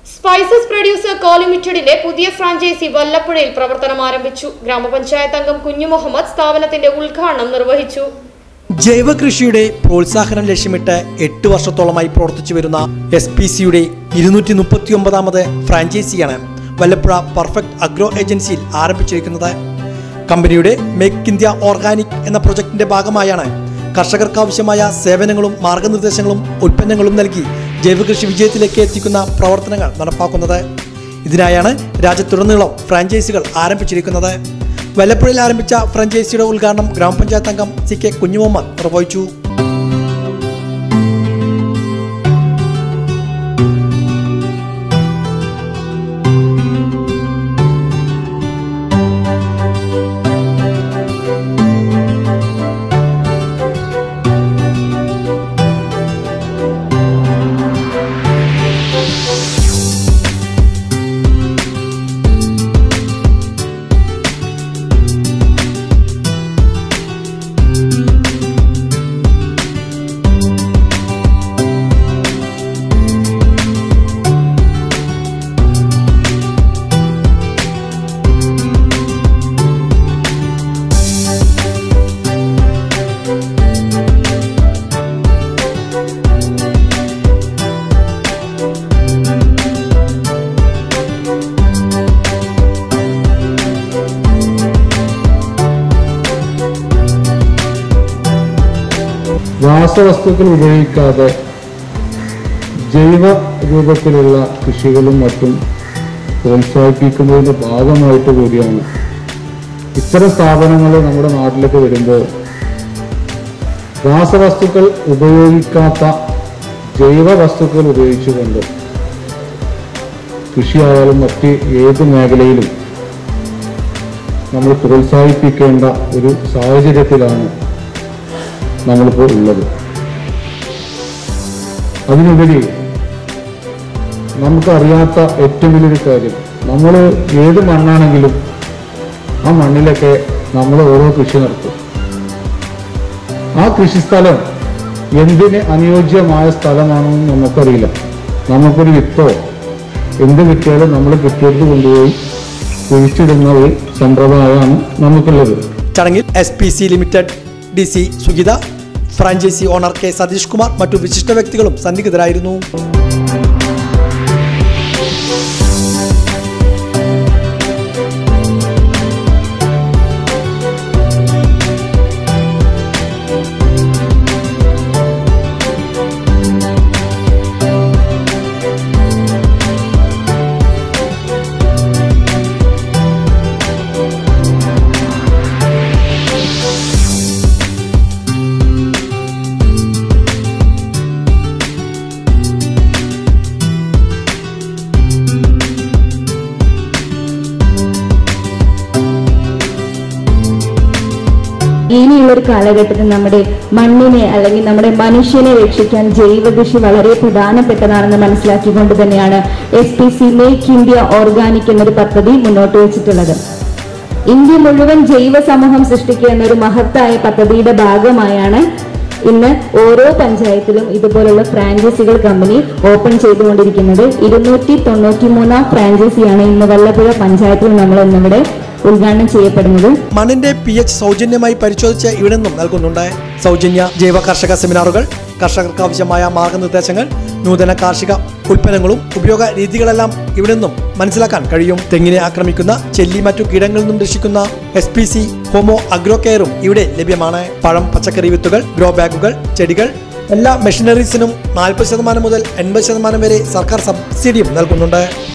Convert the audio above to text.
spices producer കോ ലിമിറ്റഡിന്റെ പുതിയ franchise വല്ലപ്പുഴയിൽ പ്രവർത്തനം ആരംഭിച്ചു ഗ്രാമപഞ്ചായത്ത് അംഗം കുഞ്ഞു മുഹമ്മദ് സ്ഥാപനത്തിന്റെ ഉദ്ഘാടനം നിർവഹിച്ചു ജൈവ കൃഷിയുടെ പ്രോത്സാഹനം ലക്ഷ്യമിട്ട് എട്ട് വർഷത്തോളമായി പ്രവർത്തിച്ചു വരുന്ന എസ് പി സിയുടെ ഇരുന്നൂറ്റി മുപ്പത്തി ഒമ്പതാമത് ഫ്രാഞ്ചൈസിയാണ് വല്ലപ്പുഴ പെർഫെക്റ്റ് അഗ്രോ ഏജൻസിയിൽ ആരംഭിച്ചിരിക്കുന്നത് കമ്പനിയുടെ മേക്ക് ഇന്ത്യ ഓർഗാനിക് എന്ന പ്രൊജക്ടിന്റെ ഭാഗമായാണ് കർഷകർക്ക് ആവശ്യമായ സേവനങ്ങളും മാർഗനിർദ്ദേശങ്ങളും ഉൽപ്പന്നങ്ങളും നൽകി ജൈവകൃഷി വിജയത്തിലേക്ക് എത്തിക്കുന്ന പ്രവർത്തനങ്ങൾ നടപ്പാക്കുന്നത് ഇതിനായാണ് രാജ്യത്തുടനീളം ഫ്രാഞ്ചൈസികൾ ആരംഭിച്ചിരിക്കുന്നത് വല്ലപ്പുഴയിൽ ആരംഭിച്ച ഫ്രാഞ്ചൈസിയുടെ ഉദ്ഘാടനം ഗ്രാമപഞ്ചായത്ത് അംഗം സി കെ കുഞ്ഞുമുഹമ്മദ് നിർവഹിച്ചു രാസവസ്തുക്കൾ ഉപയോഗിക്കാതെ ജൈവ രൂപത്തിലുള്ള കൃഷികളും മറ്റും പ്രോത്സാഹിപ്പിക്കുന്നതിന്റെ ഭാഗമായിട്ട് കൂടിയാണ് ഇത്തരം സ്ഥാപനങ്ങൾ നമ്മുടെ നാട്ടിലേക്ക് വരുമ്പോൾ രാസവസ്തുക്കൾ ഉപയോഗിക്കാത്ത ജൈവ വസ്തുക്കൾ ഉപയോഗിച്ചുകൊണ്ട് കൃഷിയായാലും മറ്റ് ഏത് മേഖലയിലും നമ്മൾ പ്രോത്സാഹിപ്പിക്കേണ്ട ഒരു സാഹചര്യത്തിലാണ് നമ്മളിപ്പോൾ ഉള്ളത് അതിനുപരി നമുക്കറിയാത്ത ഏറ്റവും വലിയൊരു കാര്യം നമ്മൾ ഏത് മണ്ണാണെങ്കിലും ആ മണ്ണിലൊക്കെ നമ്മൾ ഓരോ കൃഷി നടത്തും ആ കൃഷിസ്ഥലം എന്തിന് അനുയോജ്യമായ സ്ഥലമാണെന്ന് നമുക്കറിയില്ല നമുക്കൊരു വിത്തോ എന്ത് കിട്ടിയാലും നമ്മൾ കിട്ടിയെടുത്ത് കൊണ്ടുപോയി കുഴിച്ചിടുന്ന ഒരു സമ്പ്രദായമാണ് നമുക്കുള്ളത് ചടങ്ങിൽ S P C limited D C Sugitha franchise owner K Satheesh Kumar മറ്റു വിശിഷ്ട വ്യക്തികളും സന്നിഹിതരായിരുന്നു ഇനിയുള്ള ഒരു കാലഘട്ടത്തിൽ നമ്മുടെ മണ്ണിനെ അല്ലെങ്കിൽ നമ്മുടെ മനുഷ്യനെ രക്ഷിക്കാൻ ജൈവ കൃഷി വളരെ പ്രധാനപ്പെട്ടതാണെന്ന് മനസ്സിലാക്കിക്കൊണ്ട് തന്നെയാണ് S P C make India organic എന്നൊരു പദ്ധതി മുന്നോട്ട് വെച്ചിട്ടുള്ളത് ഇന്ത്യ മുഴുവൻ ജൈവ സമൂഹം സൃഷ്ടിക്കുക എന്നൊരു മഹത്തായ പദ്ധതിയുടെ ഭാഗമായാണ് ഇന്ന് ഓരോ പഞ്ചായത്തിലും ഇതുപോലുള്ള ഫ്രാഞ്ചൈസികൾ കമ്പനി ഓപ്പൺ ചെയ്തുകൊണ്ടിരിക്കുന്നത് ഇരുന്നൂറ്റി തൊണ്ണൂറ്റി മൂന്നാം ഫ്രാഞ്ചൈസിയാണ് ഇന്ന് വല്ലപ്പുഴ പഞ്ചായത്തിൽ നമ്മൾ ഇന്നിവിടെ ഉദ്ഘാടനം ചെയ്യപ്പെടുന്നത് മണ്ണിന്റെ പി എച്ച് സൗജന്യമായി പരിശോധിച്ച് ഇവിടെ നിന്നും നൽകുന്നുണ്ട് സൗജന്യ ജൈവ കർഷക സെമിനാറുകൾ കർഷകർക്ക് ആവശ്യമായ മാർഗനിർദ്ദേശങ്ങൾ നൂതന കാർഷിക ഉൽപ്പന്നങ്ങളും ഉപയോഗ രീതികളെല്ലാം ഇവിടെ നിന്നും മനസ്സിലാക്കാൻ കഴിയും തെങ്ങിനെ ആക്രമിക്കുന്ന ചെല്ലി മറ്റു കീടങ്ങളിൽ നിന്നും രക്ഷിക്കുന്ന S P C homo agro കെയറും ഇവിടെ ലഭ്യമാണ് പഴം പച്ചക്കറി വിത്തുകൾ ഗ്രോ ബാഗുകൾ ചെടികൾ എല്ലാ മെഷീനറീസിനും നാൽപ്പത് ശതമാനം മുതൽ എൺപത് ശതമാനം വരെ സർക്കാർ സബ്സിഡിയും നൽകുന്നുണ്ട്